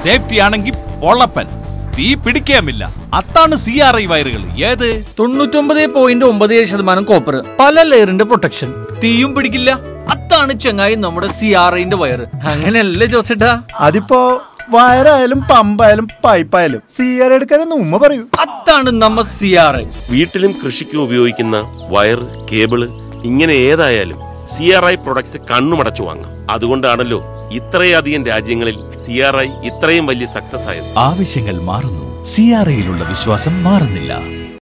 safety ആണെങ്കിൽ പൊള്ളപ്പൻ തീ പിടിക്കാമില്ല അതാണ് സി ആർ ഐ വയറുകൾ ഏത് തൊണ്ണൂറ്റൊമ്പത് പോയിന്റ് ഒമ്പത് ഏഴ് ശതമാനം കോപ്പർ പല ലെയറിന്റെ പ്രൊട്ടക്ഷൻ തീയും പിടിക്കില്ല അതാണ് ചെങ്ങായി നമ്മുടെ സി ആർ ഐന്റെ വയറ് അങ്ങനെയല്ലേ ജോസേട്ടാ അതിപ്പോ വയറായാലും പമ്പായാലും പൈപ്പായാലും സി ആർ എടുക്കാനൊന്നും ഉമ്മ പറയൂ അതാണ് നമ്മ സി ആർ ഐ വീട്ടിലും കൃഷിക്കും ഉപയോഗിക്കുന്ന വയർ കേബിള് ഇങ്ങനെ ഏതായാലും സി ആർ ഐ പ്രൊഡക്ട്സ് കണ്ണുമടച്ചു വാങ്ങാം അതുകൊണ്ടാണല്ലോ ഇത്രയധികം രാജ്യങ്ങളിൽ സി ആർ ഐ ഇത്രയും വലിയ സക്സസ് ആയത് ആവശ്യങ്ങൾ മാറുന്നു സി ആർ ഐയിലുള്ള വിശ്വാസം മാറുന്നില്ല